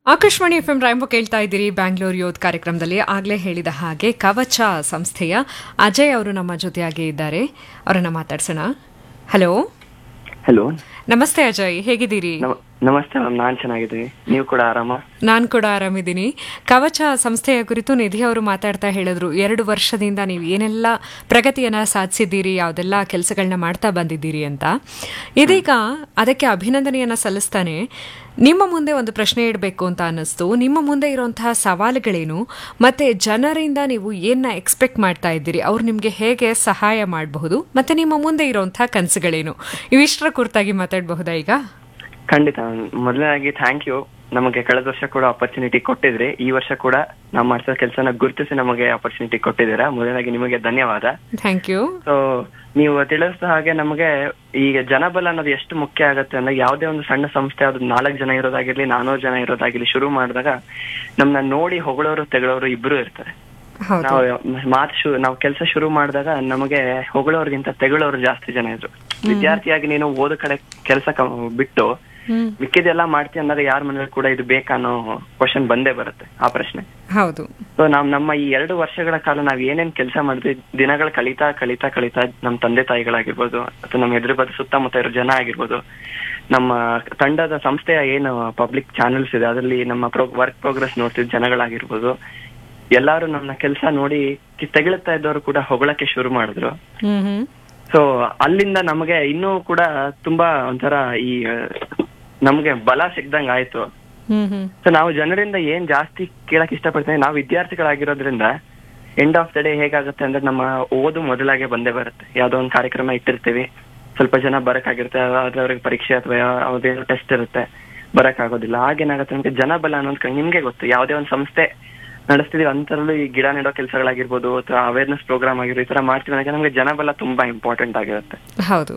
Akashvani F M ರಾಯಂಬ ಕೇಳ್ತಾ ಇದ್ದೀರಿ Bangalore youth ಕಾರ್ಯಕ್ರಮದಲ್ಲಿ ಆಗಲೇ ಹೇಳಿದ ಹಾಗೆ ಕವಚ ಸಂಸ್ಥೆಯ ಅಜಯ್ ಅವರು ನಮ್ಮ ಜೊತೆಯಾಗಿ ಇದ್ದಾರೆ ಅವರನ್ನ ಮಾತಾಡ್ಸೋಣ ಹಲೋ ಹಲೋ ನಮಸ್ತೆ ಅಜಯ್ ಹೇಗಿದ್ದೀರಿ ನಮಸ್ತೆ ಮ್ಯಾಮ್ ನಾನ್ ಚೆನ್ನಾಗಿದ್ದೀನಿ ನೀವು ಕೂಡ ಆರಾಮ ನಾನು ಕೂಡ ಆರಾಮಿದ್ದೀನಿ ಕವಚ ಸಂಸ್ಥೆಯ ಕುರಿತು ನಿಧಿ ಅವರು ಮಾತಾಡ್ತಾ ಹೇಳಿದ್ರು ಎರಡು ವರ್ಷದಿಂದ ನೀವು ಏನೆಲ್ಲ ಪ್ರಗತಿಯನ್ನ ಸಾಧಿಸಿದ್ದೀರಿ ಯಾವುದೆಲ್ಲ ಕೆಲಸಗಳನ್ನ ಮಾಡ್ತಾ ಬಂದಿದ್ದೀರಿ ಅಂತ ಇದೀಗ ಅದಕ್ಕೆ ಅಭಿನಂದನೆಯನ್ನ ಸಲ್ಲಿಸ್ತಾನೆ ನಿಮ್ಮ ಮುಂದೆ ಒಂದು ಪ್ರಶ್ನೆ ಇಡಬೇಕು ಅಂತ ಅನ್ನಿಸ್ತು ನಿಮ್ಮ ಮುಂದೆ ಇರುವಂತಹ ಸವಾಲುಗಳೇನು ಮತ್ತೆ ಜನರಿಂದ ನೀವು ಏನ ಎಕ್ಸ್ಪೆಕ್ಟ್ ಮಾಡ್ತಾ ಇದ್ದೀರಿ ಅವ್ರು ನಿಮಗೆ ಹೇಗೆ ಸಹಾಯ ಮಾಡಬಹುದು ಮತ್ತೆ ನಿಮ್ಮ ಮುಂದೆ ಇರುವಂತಹ ಕನಸುಗಳೇನು ಇವಿಷ್ಟರ ಕುರಿತಾಗಿ ಮಾತಾಡಬಹುದಾ ಈಗ ಖಂಡಿತ ಮೊದಲನೇದಾಗಿ ಥ್ಯಾಂಕ್ ಯು ನಮಗೆ ಕಳೆದ ವರ್ಷ ಕೂಡ ಆಪರ್ಚುನಿಟಿ ಕೊಟ್ಟಿದ್ರಿ ಈ ವರ್ಷ ಕೂಡ ನಾವು ಮಾಡಿಸೋ ಕೆಲಸನ ಗುರುತಿಸಿ ನಮಗೆ ಆಪರ್ಚುನಿಟಿ ಕೊಟ್ಟಿದ್ದೀರಾ ಮೊದಲನೇದಾಗಿ ನಿಮಗೆ ಧನ್ಯವಾದ ಥ್ಯಾಂಕ್ ಯು ಸೊ ನೀವು ತಿಳಿಸಿದ ಹಾಗೆ ನಮಗೆ ಈಗ ಜನಬಲ ಅನ್ನೋದು ಎಷ್ಟು ಮುಖ್ಯ ಆಗುತ್ತೆ ಅಂದ್ರೆ ಯಾವುದೇ ಒಂದು ಸಣ್ಣ ಸಂಸ್ಥೆ ಅದು ನಾಲ್ಕು ಜನ ಇರೋದಾಗಿರ್ಲಿ ನಾನೂರು ಜನ ಇರೋದಾಗಿರ್ಲಿ ಶುರು ಮಾಡಿದಾಗ ನಮ್ನ ನೋಡಿ ಹೊಗಳೋರು ತೆಗಳೋರು ಇಬ್ರು ಇರ್ತಾರೆ ಹೌದು ನಾವು ಮಾತು ಶು ನಾವು ಕೆಲಸ ಶುರು ಮಾಡಿದಾಗ ನಮಗೆ ಹೊಗಳೋರ್ಗಿಂತ ತೆಗಳೋರು ಜಾಸ್ತಿ ಜನ ಇದ್ರು ವಿದ್ಯಾರ್ಥಿಯಾಗಿ ನೀನು ಓದ ಕಡೆ ಕೆಲಸ ಬಿಟ್ಟು ಹ್ಮ್ ಮಿಕ್ಕಿದೆಲ್ಲ ಮಾಡ್ತಿ ಅಂದಾಗ ಯಾರ ಮನೇಲಿ ಕೂಡ ಇದು ಬೇಕಾನೋ ಕ್ವಶನ್ ಬಂದೇ ಬರುತ್ತೆ ಆ ಪ್ರಶ್ನೆ ಹೌದು ಸೊ ನಾವ್ ನಮ್ಮ ಈ ಎರಡು ವರ್ಷಗಳ ಕಾಲ ನಾವ್ ಏನೇನ್ ಕೆಲಸ ಮಾಡಿದ್ವಿ ದಿನಗಳು ಕಳೀತಾ ಕಳೀತಾ ಕಳೀತಾ ನಮ್ ತಂದೆ ತಾಯಿಗಳಾಗಿರ್ಬೋದು ಅಥವಾ ನಮ್ಮ ಎದುರು ಬದ ಸುತ್ತಮುತ್ತ ಇರೋ ಜನ ಆಗಿರ್ಬೋದು ನಮ್ಮ ತಂಡದ ಸಂಸ್ಥೆಯ ಏನು ಪಬ್ಲಿಕ್ ಚಾನೆಲ್ಸ್ ಇದೆ ಅದರಲ್ಲಿ ನಮ್ಮ ಪ್ರೋ ವರ್ಕ್ ಪ್ರೋಗ್ರೆಸ್ ನೋಡ್ತಿದ್ದ ಜನಗಳಾಗಿರ್ಬೋದು ಎಲ್ಲಾರು ನಮ್ಮ ಕೆಲಸ ನೋಡಿ ಕಿ- ತೆಗಳುತ್ತಾ ಇದ್ದವರು ಕೂಡ ಹೊಗಳಕ್ಕೆ ಶುರು ಮಾಡಿದ್ರು ಹ್ಮ್ ಹ್ಮ್ ಸೊ ಅಲ್ಲಿಂದ ನಮಗೆ ಇನ್ನೂ ಕೂಡ ತುಂಬಾ ಒಂಥರ ಈ ಆ, ನಮ್ಗೆ ಬಲ ಸಿಗ್ದಂಗ್ ಆಯ್ತು ಹ್ಮ್ ಹ್ಮ್ ಸೊ ನಾವು ಜನರಿಂದ ಏನ್ ಜಾಸ್ತಿ ಕೇಳಕ್ ಇಷ್ಟಪಡ್ತೇವೆ ನಾವು ವಿದ್ಯಾರ್ಥಿಗಳಾಗಿರೋದ್ರಿಂದ ಎಂಡ್ ಆಫ್ ದ ಡೇ ಹೇಗಾಗುತ್ತೆ ಅಂದ್ರೆ ನಮ್ಮ ಓದು ಮೊದಲಾಗೆ ಬಂದೇ ಬರುತ್ತೆ ಯಾವ್ದೋ ಒಂದು ಕಾರ್ಯಕ್ರಮ ಇಟ್ಟಿರ್ತೀವಿ ಸ್ವಲ್ಪ ಜನ ಬರಕಾಗಿರುತ್ತೆ ಆದ್ರೆ ಅವ್ರಿಗೆ ಪರೀಕ್ಷೆ ಅಥವಾ ಯಾವ್ದೇನೋ ಟೆಸ್ಟ್ ಇರುತ್ತೆ ಬರಕ್ ಆಗೋದಿಲ್ಲ ಆಗೇನಾಗುತ್ತೆ ನಮ್ಗೆ ಜನಬಲ ಅನ್ನೋದು ಕ- ನಿಮ್ಗೆ ಗೊತ್ತು ಯಾವ್ದೇ ಒಂದು ಸಂಸ್ಥೆ ನಡೆಸ್ತಿದೀವಿ ಅಂತರಲ್ಲೂ ಈ ಗಿಡ ನೆಡೋ ಕೆಲಸಗಳಾಗಿರ್ಬೋದು ಅಥವಾ ಅವೇರ್ನೆಸ್ ಪ್ರೋಗ್ರಾಮ್ ಆಗಿರ್ಬೋದು ಈ ತರ ಮಾಡ್ತೀವಿ ಅಂದ್ರೆ ನಮ್ಗೆ ಜನಬಲ ತುಂಬಾ ಇಂಪಾರ್ಟೆಂಟ್ ಆಗಿರುತ್ತೆ ಹೌದು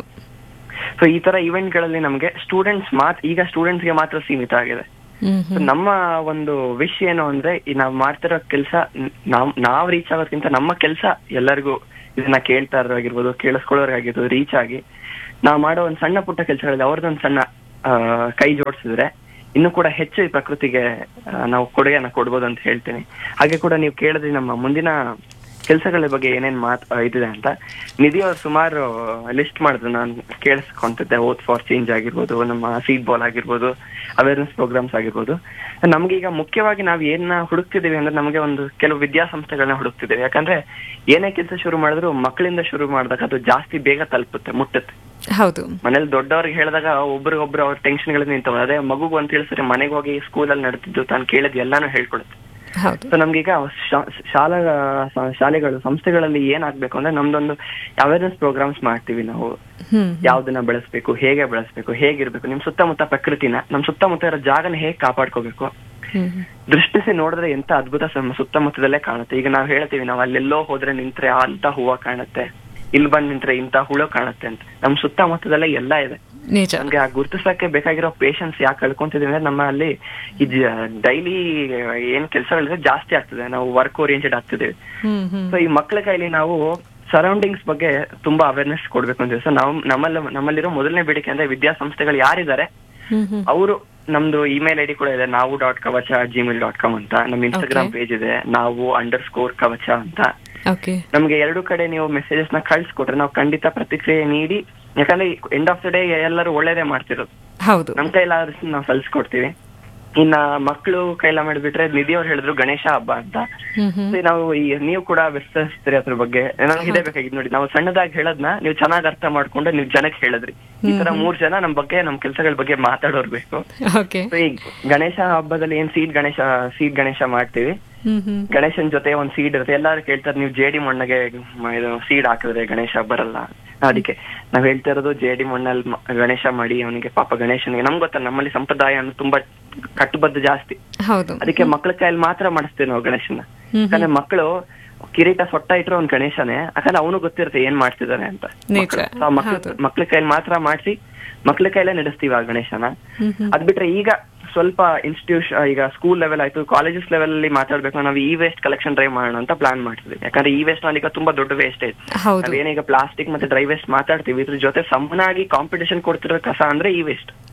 ಸೊ ಈ ತರ ಇವೆಂಟ್ ಗಳಲ್ಲಿ ನಮ್ಗೆ ಸ್ಟೂಡೆಂಟ್ಸ್ ಮಾತ್ರ ಈಗ ಸ್ಟೂಡೆಂಟ್ಸ್ ಗೆ ಮಾತ್ರ ಸೀಮಿತ ಆಗಿದೆ ಹ್ಮ್ So ಹ್ಮ್ ನಮ್ಮ ಒಂದು ವಿಷ್ ಏನು ಅಂದ್ರೆ ಈ ನಾವ್ ಮಾಡ್ತಿರೋ ಕೆಲಸ ನಾವ್ ನಾವ್ ರೀಚ್ ಆಗೋದ್ಕಿಂತ ನಮ್ಮ ಕೆಲಸ ಎಲ್ಲರಿಗೂ ಇದನ್ನ ಕೇಳ್ತಾ ಇರೋರಾಗಿರ್ಬೋದು ಕೇಳಿಸ್ಕೊಳ್ಳೋರಾಗಿರ್ಬೋದು ರೀಚ್ ಆಗಿ ನಾವ್ ಮಾಡೋ ಒಂದ್ ಸಣ್ಣ ಪುಟ್ಟ ಕೆಲಸಗಳಲ್ಲಿ ಅವ್ರದ್ದೊಂದ್ ಸಣ್ಣ ಆ, ಕೈ ಜೋಡಿಸಿದ್ರೆ ಇನ್ನು ಕೂಡ ಹೆಚ್ಚು ಈ ಪ್ರಕೃತಿಗೆ ಆ, ನಾವು ಕೊಡುಗೆಯನ್ನ ಕೊಡ್ಬೋದು ಅಂತ ಹೇಳ್ತೀನಿ ಹಾಗೆ ಕೂಡ ನೀವು ಕೇಳಿದ್ರಿ ನಮ್ಮ ಮುಂದಿನ ಕೆಲಸಗಳ ಬಗ್ಗೆ ಏನೇನ್ ಮಾತ್ ಆ, ಇದಿದೆ ಅಂತ ನಿಧಿ ಅವ್ರು ಸುಮಾರು ಲಿಸ್ಟ್ ಮಾಡಿದ್ರು ನಾನು ಕೇಳಿಸ್ಕೊಂತಿದ್ದೆ ಓತ್ ಫಾರ್ ಚೇಂಜ್ ಆಗಿರ್ಬೋದು ನಮ್ಮ ಸೀಡ್ ಬಾಲ್ ಆಗಿರ್ಬೋದು ಅವೇರ್ನೆಸ್ ಪ್ರೋಗ್ರಾಮ್ಸ್ ಆಗಿರ್ಬೋದು ನಮ್ಗೀಗ ಮುಖ್ಯವಾಗಿ ನಾವು ಏನ ಹುಡುಕ್ತಿದೀವಿ ಅಂದ್ರೆ ನಮಗೆ ಒಂದು ಕೆಲವು ವಿದ್ಯಾಸಂಸ್ಥೆಗಳನ್ನ ಹುಡುಕ್ತಿದ್ದೀವಿ ಯಾಕಂದ್ರೆ ಏನೇ ಕೆಲಸ ಶುರು ಮಾಡಿದ್ರು ಮಕ್ಕಳಿಂದ ಶುರು ಮಾಡಿದಾಗ ಅದು ಜಾಸ್ತಿ ಬೇಗ ತಲುಪುತ್ತೆ ಮುಟ್ಟುತ್ತೆ ಹೌದು ಮನೇಲಿ ದೊಡ್ಡವ್ರಿಗೆ ಹೇಳಿದಾಗ ಒಬ್ರಿಗೊಬ್ರು ಅವ್ರ ಟೆನ್ಷನ್ಗಳು ನಿಂತವ ಅದೇ ಮಗುಗೂ ಅಂತ ಹೇಳಿದ್ರೆ ಮನೆಗೆ ಹೋಗಿ ಸ್ಕೂಲಲ್ಲಿ ನಡೆದಿದ್ದು ತಾನು ಕೇಳಿದ್ ಎಲ್ಲಾನು ಹೇಳ್ಕೊಡುತ್ತೆ ಹೌದು ಸೊ ನಮ್ಗೀಗ ಶಾ- ಶಾಲಾ ಸ- ಶಾಲೆಗಳು ಸಂಸ್ಥೆಗಳಲ್ಲಿ ಏನಾಗ್ಬೇಕು ಅಂದ್ರೆ ನಮ್ದೊಂದು ಅವೇರ್ನೆಸ್ ಪ್ರೋಗ್ರಾಮ್ಸ್ ಮಾಡ್ತೀವಿ ನಾವು ಹ್ಮ್ ಯಾವ್ದನ್ನ ಬೆಳೆಸ್ಬೇಕು ಹೇಗೆ ಬೆಳೆಸ್ಬೇಕು ಹೇಗಿರ್ಬೇಕು ನಿಮ್ ಸುತ್ತಮುತ್ತ ಪ್ರಕೃತಿನ ನಮ್ ಸುತ್ತಮುತ್ತ ಇರೋ ಜಾಗನ ಹೇಗ್ ಕಾಪಾಡ್ಕೋಬೇಕು ಹ್ಮ್ ಹ್ಮ್ ದೃಷ್ಟಿಸಿ ನೋಡಿದ್ರೆ ಎಂತ ಅದ್ಭುತ ನಮ್ಮ ಸುತ್ತಮುತ್ತದಲ್ಲೇ ಕಾಣುತ್ತೆ ಈಗ ನಾವ್ ಹೇಳ್ತೀವಿ ನಾವು ಅಲ್ಲೆಲ್ಲೋ ಹೋದ್ರೆ ನಿಂತ್ರೆ ಅಂತ ಹೂವ ಕಾಣುತ್ತೆ ಇಲ್ಲಿ ಬಂದ್ ನಿಂತ್ರೆ ಇಂತ ಹುಳು ಕಾಣುತ್ತೆ ಅಂತ ನಮ್ ಸುತ್ತಮುತ್ತದಲ್ಲೇ ಎಲ್ಲ ಇದೆ ನಿಜ ನಮ್ಗೆ ಆ ಗುರುತಿಸಕ್ಕೆ ಬೇಕಾಗಿರೋ ಪೇಷನ್ಸ್ ಯಾಕೆ ಕಳ್ಕೊಂತಿದೀವಿ ಅಂದ್ರೆ ನಮ್ಮ ಅಲ್ಲಿ ಈ ಡೈಲಿ ಏನ್ ಕೆಲಸಗಳಿದೆ ಜಾಸ್ತಿ ಆಗ್ತದೆ ನಾವು ವರ್ಕ್ ಓರಿಯೆಂಟೆಡ್ ಆಗ್ತಿದೀವಿ ಹ್ಮ್ ಹ್ಮ್ ಸೊ ಈ ಮಕ್ಕಳ ಕೈಲಿ ನಾವು ಸರೌಂಡಿಂಗ್ಸ್ ಬಗ್ಗೆ ತುಂಬಾ ಅವೇರ್ನೆಸ್ ಕೊಡ್ಬೇಕು ಅಂತೀವಿ ಸೊ ನಾವು ನಮ್ಮಲ್ಲಿ ನಮ್ಮಲ್ಲಿರೋ ಮೊದಲನೇ ಬೇಡಿಕೆ ಅಂದ್ರೆ ವಿದ್ಯಾಸಂಸ್ಥೆಗಳು ಯಾರಿದ್ದಾರೆ ಹ್ಮ್ ಹ್ಮ್ ಅವರು ನಮ್ದು ಇಮೇಲ್ ಐಡಿ ಕೂಡ ಇದೆ ನಾವು ಡಾಟ್ ಕವಚ ಜಿಮೇಲ್ ಡಾಟ್ ಕಾಮ್ ಅಂತ ನಮ್ಮ ಇನ್ಸ್ಟಾಗ್ರಾಮ್ Okay. ಪೇಜ್ ಇದೆ ನಾವು ಅಂಡರ್ ಸ್ಕೋರ್ ಕವಚ ಅಂತ ಓಕೆ ನಮ್ಗೆ ಎರಡು ಕಡೆ ನೀವು ಮೆಸೇಜಸ್ ನ ಕಳ್ಸಿಕೊಟ್ರೆ ನಾವು ಖಂಡಿತ ಪ್ರತಿಕ್ರಿಯೆ ನೀಡಿ ಯಾಕಂದ್ರೆ ಎಂಡ್ ಆಫ್ ದ ಡೇ ಎಲ್ಲರೂ ಒಳ್ಳೇದೇ ಮಾಡ್ತಿರೋದು ಹೌದು ನಮ್ ಕೈಲಾದ್ರೆ ನಾವು ಸಲ್ಸ್ಕೊಡ್ತೀವಿ ಇನ್ನ ಮಕ್ಕಳು ಕೈಲ ಮಾಡಿಬಿಟ್ರೆ ನಿಧಿ ಅವ್ರು ಹೇಳಿದ್ರು ಗಣೇಶ ಹಬ್ಬ ಅಂತ ಹ್ಮ್ ಹ್ಮ್ So, ನಾವು ಈ ನೀವು ಕೂಡ ವಿಸ್ತರಿಸ್ತೀರಿ ಅದ್ರ ಬಗ್ಗೆ ನನಗೆ ಇದೇ ಬೇಕಾಗಿತ್ತು ನೋಡಿ ನಾವು ಸಣ್ಣದಾಗಿ ಹೇಳದ್ನ ನೀವು ಚೆನ್ನಾಗಿ ಅರ್ಥ ಮಾಡ್ಕೊಂಡು ನೀವು ಜನಕ್ಕೆ ಹೇಳಿದ್ರಿ ಈ ತರ ಮೂರ್ ಜನ ನಮ್ ಬಗ್ಗೆ ನಮ್ ಕೆಲಸಗಳ ಬಗ್ಗೆ ಮಾತಾಡೋರ್ ಬೇಕು ಓಕೆ So, ಈ ಗಣೇಶ ಹಬ್ಬದಲ್ಲಿ ಏನ್ ಸೀಡ್ ಗಣೇಶ ಸೀಡ್ ಗಣೇಶ ಮಾಡ್ತೀವಿ ಹ್ಮ್ ಹ್ಮ್ ಗಣೇಶನ್ ಜೊತೆ ಒಂದ್ ಸೀಡ್ ಇರುತ್ತೆ ಎಲ್ಲಾರು ಕೇಳ್ತಾರೆ ನೀವು ಜೇಡಿ ಮಣ್ಣಿಗೆ ಮ- ಇದು ಸೀಡ್ ಹಾಕಿದ್ರೆ ಗಣೇಶ ಬರಲ್ಲ ಅದಕ್ಕೆ ನಾವ್ ಹೇಳ್ತಾ ಇರೋದು ಜೇಡಿ ಮಣ್ಣಲ್ಲಿ ಮ- ಗಣೇಶ ಮಾಡಿ ಅವನಿಗೆ ಪಾಪ ಗಣೇಶನಿಗೆ ನಮ್ಗೆ ಗೊತ್ತ ನಮ್ಮಲ್ಲಿ ಸಂಪ್ರದಾಯ ಅನ್ನೋದು ತುಂಬಾ ಕಟ್ಟುಬದ್ಧ ಜಾಸ್ತಿ ಹೌದು ಅದಕ್ಕೆ ಮಕ್ಳ ಕೈಯಲ್ಲಿ ಮಾತ್ರ ಮಾಡಿಸ್ತೀವಿ ನಾವು ಗಣೇಶನ ಹ್ಮ್ ಯಾಕಂದ್ರೆ ಮಕ್ಕಳು ಕಿರೀಟ ಸೊಟ್ಟ ಇಟ್ರು ಅವ್ನ್ ಗಣೇಶನೇ ಯಾಕಂದ್ರೆ ಅವನು ಗೊತ್ತಿರುತ್ತೆ ಏನ್ ಮಾಡ್ತಿದ್ದಾನೆ ಅಂತ ನಿಜ. ಮಕ್ಳು ಹೌದು. ಮಕ್ಳ ಕೈಯಲ್ಲಿ ಮಾತ್ರ ಮಾಡಿಸಿ ಮಕ್ಳ ಕೈಲೇ ನಡೆಸ್ತೀವಿ ಆ ಗಣೇಶನ ಹ್ಮ್ ಹ್ಮ್ ಅದ್ ಬಿಟ್ರೆ ಈಗ ಸ್ವಲ್ಪ ಇನ್ಸ್ಟಿಟ್ಯೂಷನ್ ಈಗ ಸ್ಕೂಲ್ ಲೆವೆಲ್ ಆಯ್ತು ಕಾಲೇಜಸ್ ಲೆವೆಲ್ ಅಲ್ಲಿ ಮಾತಾಡ್ಬೇಕು ನಾವು ಈ ವೇಸ್ಟ್ ಕಲೆಕ್ಷನ್ ಡ್ರೈವ್ ಮಾಡೋಣ ಅಂತ ಪ್ಲಾನ್ ಮಾಡ್ತಿದ್ವಿ ಯಾಕಂದ್ರೆ ಈ ವೇಸ್ಟ್ ನಲ್ಲಿ ಈಗ ತುಂಬಾ ದೊಡ್ಡ ವೇಸ್ಟ್ ಐತೆ ಹೌದು ನಾವೇನೀಗ ಪ್ಲಾಸ್ಟಿಕ್ ಮತ್ತೆ ಡ್ರೈ ವೇಸ್ಟ್ ಮಾತಾಡ್ತೀವಿ ಇದ್ರ ಜೊತೆ ಸಮನಾಗಿ ಕಾಂಪಿಟೇಷನ್ ಕೊಡ್ತಿರೋ ಕಸ ಅಂದ್ರೆ ಈ ವೇಸ್ಟ್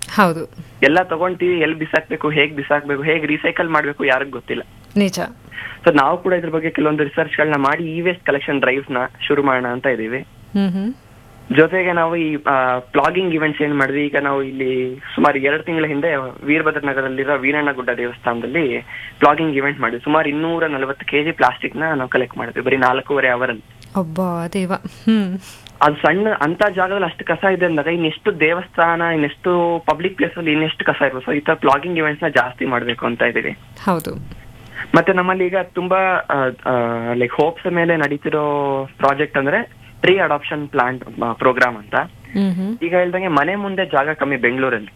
ಹೌದು ಎಲ್ಲ ತಗೊಂತೀವಿ ಎಲ್ಲಿ ಬಿಸಾಕ್ಬೇಕು ಹೇಗ್ ಬಿಸಾಕ್ಬೇಕು ಹೇಗ್ ರೀಸೈಕಲ್ ಮಾಡ್ಬೇಕು ಯಾರಿಗ್ ಗೊತ್ತಿಲ್ಲ ನಿಜ ಸೊ ನಾವು ಕೂಡ ಇದ್ರ ಬಗ್ಗೆ ಕೆಲವೊಂದು ರಿಸರ್ಚ್ ಗಳನ್ನ ಮಾಡಿ ಇ ವೇಸ್ಟ್ ಕಲೆಕ್ಷನ್ ಡ್ರೈವ್ಸ್ ನ ಶುರು ಮಾಡೋಣ ಅಂತ ಇದೀವಿ ಹ್ಮ್ ಹ್ಮ್ ಜೊತೆಗೆ ನಾವು ಈ ಪ್ಲಾಗಿಂಗ್ ಇವೆಂಟ್ಸ್ ಏನ್ ಮಾಡಿದ್ವಿ ಈಗ ನಾವು ಇಲ್ಲಿ ಸುಮಾರು ಎರಡು ತಿಂಗಳ ಹಿಂದೆ ವೀರಭದ್ರ ನಗರದಲ್ಲಿರೋ ವೀರಣ್ಣಗುಡ್ಡ ದೇವಸ್ಥಾನದಲ್ಲಿ ಪ್ಲಾಗಿಂಗ್ ಇವೆಂಟ್ ಮಾಡಿದ್ವಿ ಸುಮಾರು ಇನ್ನೂರ ನಲವತ್ತು ಕೆಜಿ ಪ್ಲಾಸ್ಟಿಕ್ ನ ನಾವು ಕಲೆಕ್ಟ್ ಮಾಡಿದ್ವಿ ಬರೀ ನಾಲ್ಕೂವರೆ ಅವರಲ್ಲಿ ಒಬ್ಬ ದೇವ ಹ್ಮ್ ಅದು ಸಣ್ಣ ಅಂತ ಜಾಗದಲ್ಲಿ ಅಷ್ಟು ಕಸ ಇದೆ ಅಂದಾಗ ಇನ್ನೆಷ್ಟು ದೇವಸ್ಥಾನ ಇನ್ನೆಷ್ಟು ಪಬ್ಲಿಕ್ ಪ್ಲೇಸ್ ಅಲ್ಲಿ ಇನ್ನೆಷ್ಟು ಕಸ ಇರ್ಬೋದು ಸೊ ಈ ತರ ಪ್ಲಾಗಿಂಗ್ ಇವೆಂಟ್ಸ್ ನ ಜಾಸ್ತಿ ಮಾಡ್ಬೇಕು ಅಂತ ಇದೀವಿ ಹೌದು ಮತ್ತೆ ನಮ್ಮಲ್ಲಿ ಈಗ ತುಂಬಾ ಲೈಕ್ ಹೋಪ್ಸ್ ಮೇಲೆ ನಡೀತಿರೋ ಪ್ರಾಜೆಕ್ಟ್ ಅಂದ್ರೆ ಟ್ರೀ ಅಡಾಪ್ಷನ್ ಪ್ಲಾಂಟ್ ಪ್ರೋಗ್ರಾಮ್ ಅಂತ ಹ್ಮ್ ಹ್ಮ್ ಈಗ ಹೇಳ್ದಂಗೆ ಮನೆ ಮುಂದೆ ಜಾಗ ಕಮ್ಮಿ ಬೆಂಗಳೂರಲ್ಲಿ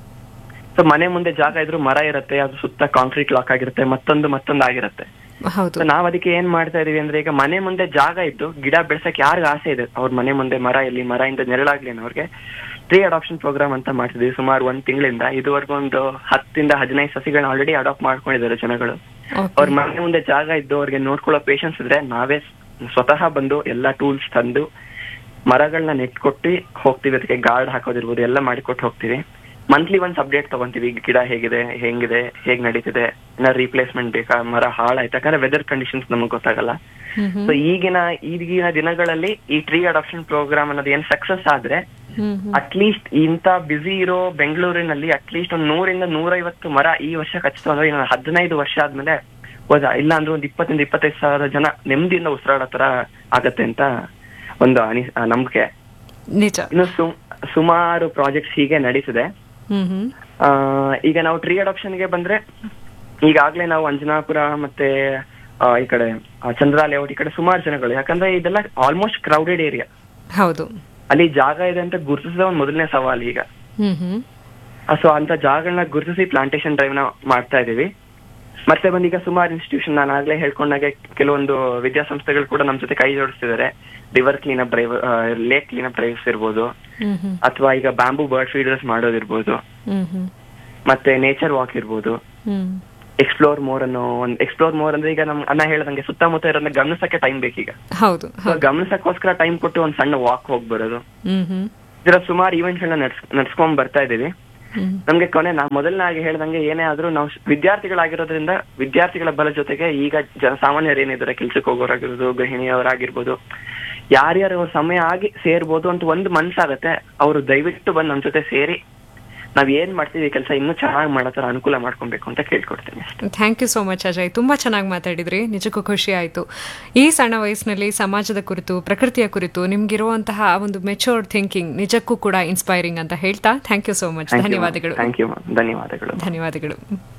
ಸೊ ಮನೆ ಮುಂದೆ ಜಾಗ ಇದ್ರು ಮರ ಇರುತ್ತೆ ಅದು ಸುತ್ತ ಕಾಂಕ್ರೀಟ್ ಲಾಕ್ ಆಗಿರುತ್ತೆ ಮತ್ತೊಂದು ಮತ್ತೊಂದು ಆಗಿರುತ್ತೆ ಹೌದು ಸೊ ನಾವ್ ಅದಕ್ಕೆ ಏನ್ ಮಾಡ್ತಾ ಇದೀವಿ ಅಂದ್ರೆ ಈಗ ಮನೆ ಮುಂದೆ ಜಾಗ ಇದ್ದು ಗಿಡ ಬೆಳ್ಸಕ್ ಯಾರಿಗ ಆಸೆ ಇದೆ ಅವ್ರ ಮನೆ ಮುಂದೆ ಮರ ಇಲ್ಲಿ ಮರ ಇಂದ ನೆರಳಾಗ್ಲಿ ಅನ್ನೋರ್ಗೆ ಟ್ರೀ ಅಡಾಪ್ಷನ್ ಪ್ರೋಗ್ರಾಮ್ ಅಂತ ಮಾಡ್ತಿದ್ವಿ ಸುಮಾರು ಒಂದ್ ತಿಂಗಳಿಂದ ಇದುವರೆಗೂ ಒಂದು ಹತ್ತಿಂದ ಹದಿನೈದು ಸಸಿಗಳನ್ನ ಆಲ್ರೆಡಿ ಅಡಾಪ್ಟ್ ಮಾಡ್ಕೊಂಡಿದ್ದಾರೆ ಜನಗಳು ಓಕೆ ಅವ್ರ ಮನೆ ಮುಂದೆ ಜಾಗ ಇದ್ದು ಅವ್ರಿಗೆ ನೋಡ್ಕೊಳ್ಳೋ ಪೇಷನ್ಸ್ ಇದ್ರೆ ನಾವೇ ಸ್ವತಃ ಬಂದು ಎಲ್ಲಾ ಟೂಲ್ಸ್ ತಂದು ಮರಗಳನ್ನ ನೆಟ್ಕೊಟ್ಟು ಹೋಗ್ತೀವಿ ಅದಕ್ಕೆ ಗಾರ್ಡ್ ಹಾಕೋದಿರ್ಬೋದು ಎಲ್ಲ ಮಾಡಿಕೊಟ್ಟು ಹೋಗ್ತೀವಿ ಮಂತ್ಲಿ ಒಂದ್ಸ್ ಅಪ್ಡೇಟ್ ತಗೊಂತೀವಿ ಈಗ ಗಿಡ ಹೇಗಿದೆ ಹೆಂಗಿದೆ ಹೇಗ್ ನಡೀತಿದೆ ಏನಾದ್ರು ರೀಪ್ಲೇಸ್ಮೆಂಟ್ ಬೇಕಾ ಮರ ಹಾಳಾಯ್ತು ಯಾಕಂದ್ರೆ ವೆದರ್ ಕಂಡೀಷನ್ಸ್ ನಮಗ್ ಗೊತ್ತಾಗಲ್ಲ ಹ್ಮ್ ಹ್ಮ್ ಸೊ ಈಗಿನ ಈಗಿನ ದಿನಗಳಲ್ಲಿ ಈ ಟ್ರೀ ಅಡಾಪ್ಷನ್ ಪ್ರೋಗ್ರಾಮ್ ಅನ್ನೋದು ಏನ್ ಸಕ್ಸಸ್ ಆದ್ರೆ ಹ್ಮ್ ಹ್ಮ್ ಅಟ್ಲೀಸ್ಟ್ ಇಂತ ಬ್ಯುಸಿ ಇರೋ ಬೆಂಗಳೂರಿನಲ್ಲಿ ಅಟ್ಲೀಸ್ಟ್ ಒಂದ್ ನೂರಿಂದ ನೂರೈವತ್ತು ಮರ ಈ ವರ್ಷ ಖಚಿತ ಅಂದ್ರೆ ಇನ್ನು ಹದಿನೈದು ವರ್ಷ ಆದ್ಮೇಲೆ ಹೋದ ಇಲ್ಲ ಅಂದ್ರೆ ಒಂದ್ ಇಪ್ಪತ್ತರಿಂದ ಇಪ್ಪತ್ತೈದು ಸಾವಿರ ಜನ ನೆಮ್ಮದಿಯಿಂದ ಉಸಿರಾಡೋ ತರ ಆಗತ್ತೆ ಅಂತ ಒಂದು ಅನಿ ಆ, ನಂಬಿಕೆ ನಿಜ ಇನ್ನು ಸು- ಸುಮಾರು ಪ್ರಾಜೆಕ್ಟ್ಸ್ ಹೀಗೆ ನಡೀತಿದೆ ಹ್ಮ್ ಹ್ಮ್ ಆ, ಈಗ ನಾವು ಟ್ರೀ ಅಡಾಪ್ಷನ್ಗೆ ಬಂದ್ರೆ ಈಗಾಗ್ಲೇ ನಾವು ಅಂಜನಾಪುರ ಮತ್ತೆ ಆ, ಈ ಕಡೆ ಆ, ಚಂದ್ರ ಲೇಔಟ್ ಈ ಕಡೆ ಸುಮಾರು ಜನಗಳು ಯಾಕಂದ್ರೆ ಇದೆಲ್ಲ ಆಲ್ಮೋಸ್ಟ್ ಕ್ರೌಡೆಡ್ ಏರಿಯಾ ಹೌದು ಅಲ್ಲಿ ಜಾಗ ಇದೆ ಅಂತ ಗುರುತಿಸಿದ ಒಂದು ಮೊದಲನೇ ಸವಾಲು ಈಗ ಹ್ಮ್ ಹ್ಮ್ ಸೊ ಅಂತ ಜಾಗಗಳನ್ನ ಗುರುತಿಸಿ ಪ್ಲಾಂಟೇಶನ್ ಡ್ರೈವ್ ನ ಮಾಡ್ತಾ ಇದೀವಿ ಮತ್ತೆ ಬಂದೀಗ ಸುಮಾರು ಇನ್ಸ್ಟಿಟ್ಯೂಷನ್ ನಾನು ಆಗ್ಲೇ ಹೇಳ್ಕೊಂಡಾಗೆ ಕೆಲವೊಂದು ವಿದ್ಯಾಸಂಸ್ಥೆಗಳು ಕೂಡ ನಮ್ ಜೊತೆ ಕೈ ಜೋಡಿಸ್ತಿದ್ದಾರೆ river cleanup drive lake cleanup drives ಇರ್ಬೋದು ಹ್ಮ್ ಹ್ಮ್ ಅಥವಾ ಈಗ ಬ್ಯಾಂಬೂ ಬರ್ಡ್ ಫೀಡರ್ಸ್ ಮಾಡೋದಿರ್ಬೋದು ಹ್ಮ್ ಹ್ಮ್ ಮತ್ತೆ ನೇಚರ್ ವಾಕ್ ಇರ್ಬೋದು ಹ್ಮ್ ಎಕ್ಸ್ಪ್ಲೋರ್ ಮೋರ್ ಅನ್ನೋ ಒಂದು ಎಕ್ಸ್ಪ್ಲೋರ್ ಮೋರ್ ಅಂದ್ರೆ ಈಗ ನಮ್ ಅನ್ನ ಹೇಳ್ದಂಗೆ ಸುತ್ತಮುತ್ತ ಇರೋದನ್ನ ಗಮನಿಸಕ್ಕೆ ಟೈಮ್ ಬೇಕೀಗ ಹೌದು ಸೊ ಹೌದು ಗಮನಿಸಕ್ಕೋಸ್ಕರ ಟೈಮ್ ಕೊಟ್ಟು ಒಂದ್ ಸಣ್ಣ ವಾಕ್ ಹೋಗ್ ಬರೋದು ಹ್ಮ್ ಹ್ಮ್ ಇದರ ಸುಮಾರು ಈವೆಂಟ್ಸ್ ಗಳನ್ನ ನಡ್ಸ್ ನಡ್ಸ್ಕೊಂಡ್ ಬರ್ತಾ ಇದೀವಿ ಹ್ಮ್ ನಮ್ಗೆ ಕೊನೆ ನಾ ಮೊದಲನಾಗಿ ಹೇಳ್ದಂಗೆ ಏನೇ ಆದ್ರೂ ನಾವು ವಿದ್ಯಾರ್ಥಿಗಳಾಗಿರೋದ್ರಿಂದ ವಿದ್ಯಾರ್ಥಿಗಳ ಬಲ ಜೊತೆಗೆ ಈಗ ಜನಸಾಮಾನ್ಯರು ಏನಿದ್ದಾರೆ ಕೆಲ್ಸಕ್ಕೆ ಹೋಗೋರಾಗಿರ್ಬೋದು ಗೃಹಿಣಿಯವರಾಗಿರ್ಬೋದು ಯಾರ್ಯಾರು ಅವ್ರ ಸಮಯ ಆಗಿ ಸೇರ್ಬೋದು ಅಂತ ಒಂದು ಮನ್ಸಾಗತ್ತೆ ಅವರು ದಯವಿಟ್ಟು ಬಂದು ನಮ್ ಜೊತೆ ಸೇರಿ ನಾವ್ ಏನ್ ಮಾಡ್ತೀವಿ ಕೆಲಸ ಇನ್ನೂ ಚೆನ್ನಾಗಿ ಮಾಡೋ ತರ ಅನುಕೂಲ ಮಾಡ್ಕೊಬೇಕು ಅಂತ ಕೇಳ್ಕೊಡ್ತೀನಿ thank you so much Ajay ತುಂಬ ಚೆನ್ನಾಗಿ ಮಾತಾಡಿದ್ರಿ ನಿಜಕ್ಕೂ ಖುಷಿ ಆಯಿತು ಈ ಸಣ್ಣ ವಯಸ್ಸಿನಲ್ಲಿ ಸಮಾಜದ ಕುರಿತು ಪ್ರಕೃತಿಯ ಕುರಿತು ನಿಮ್ಗಿರುವಂತಹ ಒಂದು ಮೆಚೋರ್ಡ್ ಥಿಂಕಿಂಗ್ ನಿಜಕ್ಕೂ ಕೂಡ ಇನ್ಸ್ಪೈರಿಂಗ್ ಅಂತ ಹೇಳ್ತಾ ಥ್ಯಾಂಕ್ ಯು ಸೋ ಮಚ್ ಧನ್ಯವಾದಗಳು ಥ್ಯಾಂಕ್ ಯು ಧನ್ಯವಾದಗಳು ಧನ್ಯವಾದಗಳು